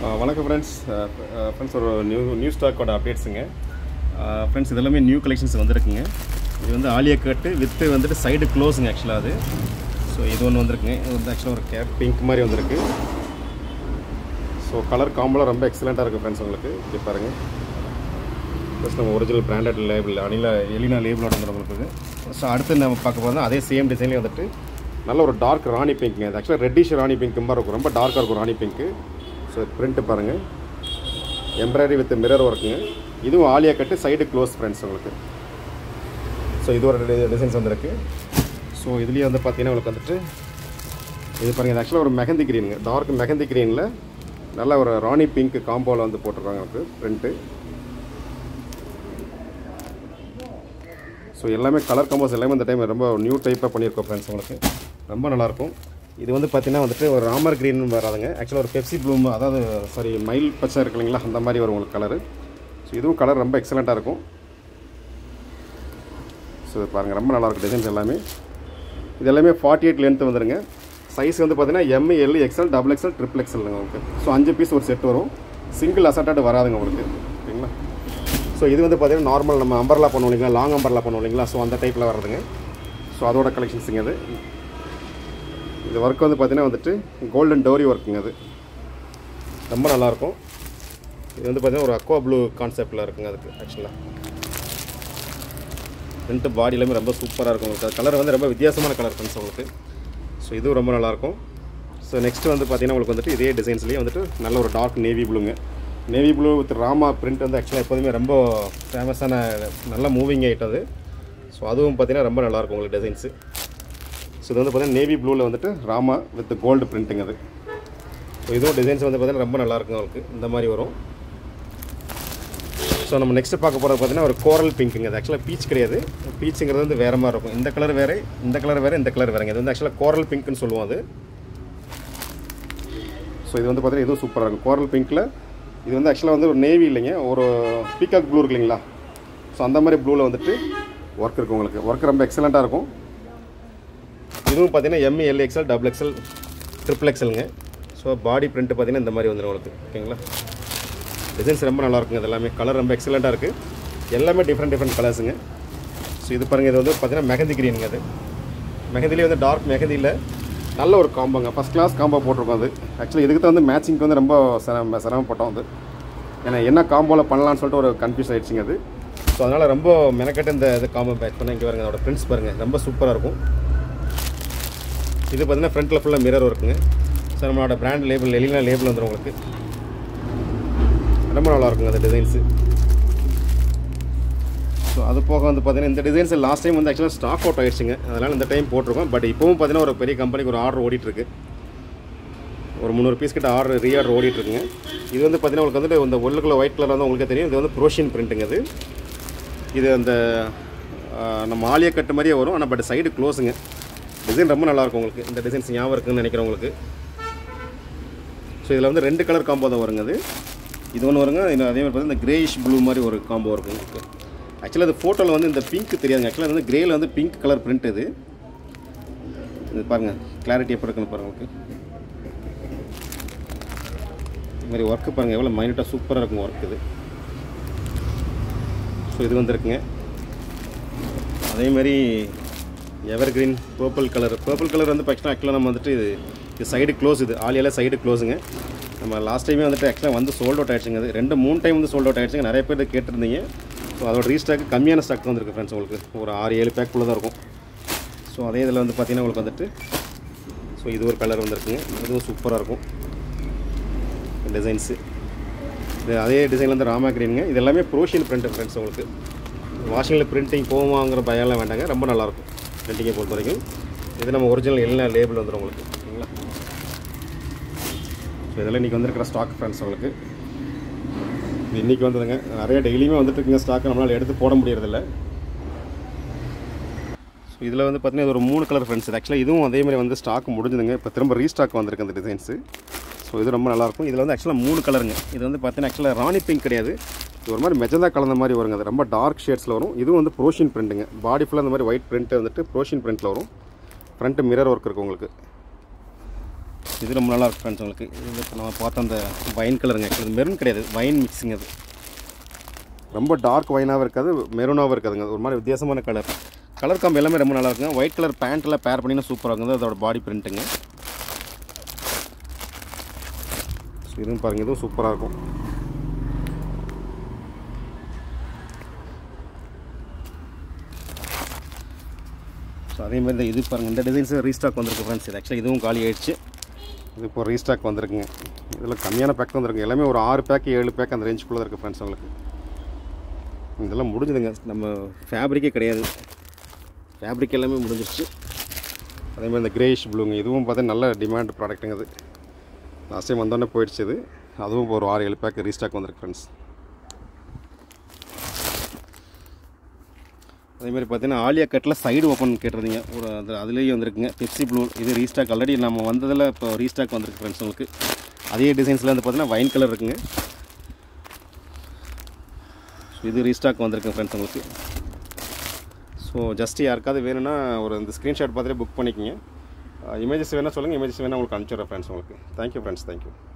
ஆ, வணக்கம் friends friends ஒரு new new ஸ்டாக்கோட அப்டேட்ஸுங்க ஃப்ரெண்ட்ஸ் இதெல்லாமே நியூ கலெக்ஷன்ஸ் வந்திருக்குங்க இது வந்து ஆலியா கட்டு வித்து வந்துட்டு சைடு க்ளோஸுங்க ஆக்சுவலாக அது ஸோ இது ஒன்று வந்திருக்குங்க இது வந்து ஆக்சுவலாக ஒரு கேப் பிங்க் மாதிரி வந்திருக்கு ஸோ கலர் காம்போலாம் ரொம்ப எக்ஸலண்ட்டாக இருக்குது ஃப்ரெண்ட்ஸ் உங்களுக்கு இப்படி பாருங்கள் ப்ளஸ் நம்ம original branded label Anila Elina லேபிளோட வந்துருங்களுக்கு இது ஸோ அடுத்து நம்ம பார்க்க போகிறது அதே சேம் டிசைன்லேயே வந்துட்டு நல்ல ஒரு டார்க் ராணி பிங்க்குங்க அது ஆக்சுவலாக ரெட்டிஷ் ராணி பிங்க் மாதிரி இருக்கும் ரொம்ப டார்க்காக இருக்கும் ராணி பிங்க்கு ஸோ பிரிண்ட்டு பாருங்கள் எம்ப்ராய்டரி வித் மிரர் ஒர்க்குங்க இதுவும் Alia cut side close friends உங்களுக்கு ஸோ இது ஒரு டிசைன்ஸ் வந்திருக்கு ஸோ இதுலேயே வந்து பார்த்தீங்கன்னா உங்களுக்கு வந்துட்டு இது பாருங்கள் இது ஆக்சுவலாக ஒரு மெஹந்தி க்ரீனுங்க டார்க் மெஹந்தி க்ரீனில் நல்ல ஒரு ராணி பிங்க் காம்போவில் வந்து போட்டிருக்காங்க எனக்கு பிரிண்ட்டு ஸோ எல்லாமே கலர் காம்போஸ் எல்லாமே இந்த டைம் ரொம்ப நியூ டைப்பாக பண்ணியிருக்கோம் ஃப்ரெண்ட்ஸ் உங்களுக்கு ரொம்ப நல்லாயிருக்கும் இது வந்து பார்த்தீங்கன்னா வந்துட்டு ஒரு ராமர் க்ரீன் வராதுங்க ஆக்சுவலாக ஒரு பெப்சி ப்ளூம் அதாவது சாரி மயில் பச்சை இருக்கு இல்லைங்களா அந்த மாதிரி வரும் உங்களுக்கு கலரு ஸோ இதுவும் கலர் ரொம்ப எக்ஸலண்ட்டாக இருக்கும் ஸோ இது பாருங்கள் ரொம்ப நல்லாயிருக்கும் டிசைன்ஸ் எல்லாமே இது எல்லாமே ஃபார்ட்டி எயிட் லென்த் வந்துருங்க சைஸ் வந்து பார்த்தீங்கன்னா M L XL double XL triple எக்ஸ்எல்ங்க உங்களுக்கு ஸோ அஞ்சு பீஸ் ஒரு செட் வரும் சிங்கிள் அசட்டாட்டு வராதுங்க உங்களுக்கு ஓகேங்களா ஸோ இது வந்து பார்த்தீங்கன்னா நார்மல் நம்ம அம்பர்லா பண்ணுவோம் இல்லைங்களா லாங் அம்பர்லா பண்ணுவோம் இல்லைங்களா ஸோ அந்த டைப்பில் வர்றதுங்க ஸோ அதோட கலெக்ஷன்ஸுங்க அது இந்த ஒர்க் வந்து பார்த்தீங்கன்னா வந்துட்டு கோல்டன் டோரி ஒர்க்குங்க அது ரொம்ப நல்லாயிருக்கும் இது வந்து பார்த்தீங்கன்னா ஒரு அக்வா ப்ளூ கான்செப்டில் இருக்குங்க அதுக்கு ஆக்சுவலாக ரெண்டு பாடி எல்லாமே ரொம்ப சூப்பராக இருக்கும் உங்களுக்கு கலர் வந்து ரொம்ப வித்தியாசமான கலர் ஃப்ரெண்ட்ஸ் உங்களுக்கு ஸோ இதுவும் ரொம்ப நல்லாயிருக்கும் ஸோ நெக்ஸ்ட் வந்து பார்த்தீங்கன்னா உங்களுக்கு வந்துட்டு இதே டிசைன்ஸ்லேயே வந்துட்டு நல்ல ஒரு டார்க் நேவி ப்ளூங்க நேவி ப்ளூ வித் ராமா பிரிண்ட் வந்து ஆக்சுவலாக எப்போதுமே ரொம்ப ஃபேமஸான நல்ல மூவிங் ஐட்டம் அது ஸோ அதுவும் பார்த்தீங்கன்னா ரொம்ப நல்லாயிருக்கும் உங்களுக்கு டிசைன்ஸு ஸோ இது வந்து பார்த்தீங்கன்னா நேவி ப்ளூவில் வந்துட்டு ராமா வித் கோல்டு பிரிண்ட்டுங்க அது ஸோ இதுவும் டிசைன்ஸ் வந்து பார்த்தீங்கன்னா ரொம்ப நல்லாயிருக்கும் உங்களுக்கு இந்த மாதிரி வரும் ஸோ நம்ம நெக்ஸ்ட் பார்க்க போகிறது பார்த்தீங்கன்னா ஒரு கோரல் பிங்க்குங்க அது ஆக்சுவலாக பீச் கிடையாது பீச்சுங்கிறது வந்து வேறு மாதிரி இருக்கும் இந்த கலர் வேறு இந்த கலர் வேறு இந்த கலர் வேறுங்க இது வந்து ஆக்சுவலாக கோரல் பிங்க்னு சொல்லுவோம் அது ஸோ இது வந்து பார்த்தீங்கன்னா இதுவும் சூப்பராக இருக்கும் கோரல் பிங்க்கில் இது வந்து ஆக்சுவலாக வந்து ஒரு நேவி இல்லைங்க ஒரு பீகாக் ப்ளூ இருக்கு இல்லைங்களா ஸோ அந்த மாதிரி ப்ளூவில் வந்துட்டு ஒர்க் இருக்கும் உங்களுக்கு ஒர்க் ரொம்ப எக்ஸலண்ட்டாக இருக்கும் இதுவும் பார்த்தீங்கன்னா M L XL double XL triple எக்ஸ்எல்ங்க ஸோ பாடி பிரிண்ட் பார்த்தீங்கன்னா இந்த மாதிரி வந்துடும் உங்களுக்கு ஓகேங்களா டிசைன்ஸ் ரொம்ப நல்லா இருக்குங்க இது எல்லாமே கலர் ரொம்ப எக்ஸலண்ட்டாக இருக்குது எல்லாமே டிஃப்ரெண்ட் டிஃப்ரெண்ட் கலர்ஸுங்க ஸோ இது பாருங்கள் இது வந்து பார்த்தீங்கன்னா மெஹந்தி கிரீனுங்க அது மெஹந்திலே வந்து டார்க் மெஹந்தியில் நல்ல ஒரு காம்போங்க ஃபஸ்ட் கிளாஸ் காம்போ போட்டிருக்கோம் அது ஆக்சுவலி இதுக்கு தான் வந்து மேட்சிங்க்கு வந்து ரொம்ப சிரம சிரமப்பட்டோம் அது ஏன்னா என்ன காம்போவில் பண்ணலான்னு சொல்லிட்டு ஒரு கன்ஃபியூஸ் ஆகிடுச்சிங்க அது ஸோ அதனால் ரொம்ப மெனக்கட்டு இந்த இது காம்போ பேக் பண்ண இங்கே பாருங்க அதோட பிரிண்ட்ஸ் பாருங்கள் ரொம்ப சூப்பராக இருக்கும் இது பார்த்தீங்கன்னா ஃப்ரண்ட்டில் ஃபுல்லாக மிரர் இருக்குங்க ஸோ நம்மளோட பிராண்ட் லேபிள் எலினா லேபிள் வந்துடும் உங்களுக்கு ரொம்ப நல்லா இருக்குங்க அந்த டிசைன்ஸு ஸோ அது போக வந்து பார்த்தீங்கன்னா இந்த டிசைன்ஸ் லாஸ்ட் டைம் வந்து ஆக்சுவலாக ஸ்டாக் அவுட் ஆயிடுச்சுங்க அதனால் இந்த டைம் போட்டிருக்கோம் பட் இப்போவும் பார்த்தீங்கன்னா ஒரு பெரிய கம்பெனிக்கு ஒரு ஆர்டர் ஓடிட்டுருக்கு ஒரு முந்நூறு பீஸ் கிட்ட ஆர்டர் ரீ ஆர்டர் ஓடிட்டுருக்குங்க இது வந்து பார்த்தீங்கன்னா உங்களுக்கு வந்துட்டு இந்த உள்ளுக்குள்ள ஒயிட் கலர் வந்து உங்களுக்கே தெரியும் இது வந்து ப்ரோஷியன் பிரிண்ட்டுங்க இது இது அந்த ஆ, நம்ம ஆலியா கட்டு மாதிரியே வரும் ஆனால் பட் சைடு க்ளோஸுங்க டிசைன் ரொம்ப நல்லாயிருக்கும் உங்களுக்கு இந்த டிசைன்ஸ் ஞாபகம் இருக்குன்னு நினைக்கிறவங்களுக்கு ஸோ இதில் வந்து ரெண்டு கலர் காம்போ தான் வருங்க அது இது ஒன்று வருங்க இன்னும் அதே மாதிரி பார்த்தீங்கன்னா இந்த கிரேயிஷ் ப்ளூ மாதிரி ஒரு காம்போ இருக்கும் உங்களுக்கு ஆக்சுவலாக அது ஃபோட்டோவில் வந்து இந்த பிங்க் தெரியாதுங்க ஆக்சுவலாக வந்து கிரேயில் வந்து பிங்க் கலர் பிரிண்ட் இது இது பாருங்கள் கிளாரிட்டி எப்படி இருக்குன்னு பாருங்கள் உங்களுக்கு இது மாதிரி ஒர்க்கு பாருங்கள் எவ்வளோ மைனூட்டாக சூப்பராக இருக்கும் ஒர்க் இது ஸோ இது வந்துருக்குங்க அதே மாதிரி evergreen purple colour purple colour வந்து ஆக்சுவலாக ஆக்சுவலாக நம்ம வந்துட்டு இது இது சைடு க்ளோஸ் இது ஆலியால சைடு க்ளோஸுங்க நம்ம லாஸ்ட் டைமே வந்துட்டு ஆக்சுவலாக வந்து சோல்ட் அவுட் ஆயிடுச்சுங்க அது ரெண்டு மூணு டைம் வந்து சோல்ட் அவுட் ஆயிடுச்சுங்க நிறைய பேர் இதை கேட்டிருந்தீங்க ஸோ அதோட ரீஸ்டாக் கம்மியான ஸ்டாக் தான் வந்துருக்கு ஃப்ரெண்ட்ஸ் உங்களுக்கு ஒரு ஆறு ஏழு பேக்குள்ளே தான் இருக்கும் ஸோ அதே இதில் வந்து பார்த்தீங்கன்னா உங்களுக்கு வந்துட்டு ஸோ இது ஒரு கலர் வந்திருக்குங்க இதுவும் சூப்பராக இருக்கும் டிசைன்ஸு இது அதே டிசைனில் வந்து ராமா கிரீனுங்க இது எல்லாமே ப்ரோஷியல் பிரிண்ட் ஃப்ரெண்ட்ஸ் உங்களுக்கு வாஷிங்கில் பிரிண்டிங் போகுமாங்கிற பயம்லாம் வேண்டாங்க ரொம்ப நல்லாயிருக்கும் பிரிண்டிங்கை பொறுத்த வரைக்கும் இது நம்ம ஒரிஜினல் எல்லா லேபிள் வந்துடும் உங்களுக்கு ஓகேங்களா ஸோ இதெல்லாம் இன்றைக்கி வந்திருக்கிற ஸ்டாக் ஃப்ரெண்ட்ஸ் உங்களுக்கு இது இன்றைக்கி வந்ததுங்க நிறைய டெய்லியுமே வந்துட்டு இருக்குங்க ஸ்டாக் நம்மளால் எடுத்து போட முடியறதில்ல ஸோ இதில் வந்து பார்த்தீங்கன்னா இது ஒரு மூணு கலர் ஃப்ரெண்ட்ஸ் இது ஆக்சுவலாக இதுவும் அதே மாதிரி வந்து ஸ்டாக் முடிஞ்சுதுங்க இப்போ திரும்ப ரீஸ்டாக் வந்திருக்கு அந்த டிசைன்ஸு ஸோ இது ரொம்ப நல்லாயிருக்கும் இதில் வந்து ஆக்சுவலாக மூணு கலருங்க இது வந்து பார்த்தீங்கன்னா ஆக்சுவலாக ராணி பிங்க் கிடையாது இது ஒரு மாதிரி மெஜந்தா கலந்த மாதிரி வருங்க அது ரொம்ப டார்க் ஷேட்ஸில் வரும் இதுவும் வந்து ப்ரோஷின் பிரிண்ட்டுங்க பாடி ஃபுல்லாக அந்த மாதிரி ஒயிட் பிரிண்ட் வந்துட்டு ப்ரோஷின் பிரிண்ட்டில் வரும் ஃப்ரண்ட்டு மிரர் ஒர்க் இருக்குது உங்களுக்கு இது ரொம்ப நல்லா இருக்கும் ஃப்ரெண்ட்ஸ் உங்களுக்கு இது இப்போ நம்ம பார்த்த அந்த வைன் கலருங்க ஆக்சுவலி மெரூன் கிடையாது வைன் மிக்ஸிங் அது ரொம்ப டார்க் வைனாகவும் இருக்காது மெரூனாகவும் இருக்காதுங்க ஒரு மாதிரி வித்தியாசமான கலர் கலர் காம்பு எல்லாமே ரொம்ப நல்லா இருக்குங்க ஒயிட் கலர் பேண்ட்டில் பேர் பண்ணினா சூப்பராக இருக்குது அதோட பாடி பிரிண்ட்டுங்க ஸோ இதுவும் பாருங்கள் இதுவும் சூப்பராக இருக்கும் ஸோ அதே மாதிரி இந்த இது பாருங்கள் இந்த டிசைன்ஸ் ரீஸ்டாக் வந்திருக்கு ஃப்ரெண்ட்ஸ் இது ஆக்சுவலாக இதுவும் காலி ஆயிடுச்சு இது இப்போ ரீஸ்டாக் வந்திருக்குங்க இதில் கம்மியான பேக் வந்திருக்கு எல்லாமே ஒரு ஆறு பேக் ஏழு பேக் அந்த ரேஞ்சுக்குள்ளே இருக்குது ஃப்ரெண்ட்ஸ் உங்களுக்கு இதெல்லாம் முடிஞ்சுதுங்க நம்ம ஃபேப்ரிக்கே கிடையாது ஃபேப்ரிக் எல்லாமே முடிஞ்சிருச்சு அதே மாதிரி இந்த கிரேஷ் ப்ளூங்க இதுவும் பார்த்தா நல்ல டிமாண்ட் ப்ராடக்ட்டுங்க அது லாஸ்ட் டைம் வந்தோடனே போயிடுச்சு இது அதுவும் இப்போ ஒரு ஆறு ஏழு பேக் ரீஸ்டாக் வந்திருக்கு ஃப்ரெண்ட்ஸ் அதே மாதிரி பார்த்தீங்கன்னா ஆலியா கட்டில் சைடு ஓப்பன் கேட்டிருந்தீங்க ஒரு அது அதுலேயே வந்திருக்குங்க பெப்சி ப்ளூ இது ரீஸ்டாக் ஆல்ரெடி நம்ம வந்ததில் இப்போ ரீஸ்டாக் வந்திருக்கு ஃப்ரெண்ட்ஸ் உங்களுக்கு அதே டிசைன்ஸில் வந்து பார்த்தீங்கன்னா வைன் கலர் இருக்குங்க ஸோ இது ரீஸ்டாக் வந்திருக்கு ஃப்ரெண்ட்ஸ் உங்களுக்கு ஸோ ஜஸ்ட் யாருக்காவது வேணும்னா ஒரு இந்த ஸ்க்ரீன்ஷாட் பார்த்துட்டு புக் பண்ணிக்கோங்க இமேஜஸ் வேணால் சொல்லுங்கள் இமேஜஸ் வேணால் உங்களுக்கு அனுப்பிச்சிடுறேன் ஃப்ரெண்ட்ஸ் உங்களுக்கு தேங்க்யூ ஃப்ரெண்ட்ஸ் தேங்க்யூ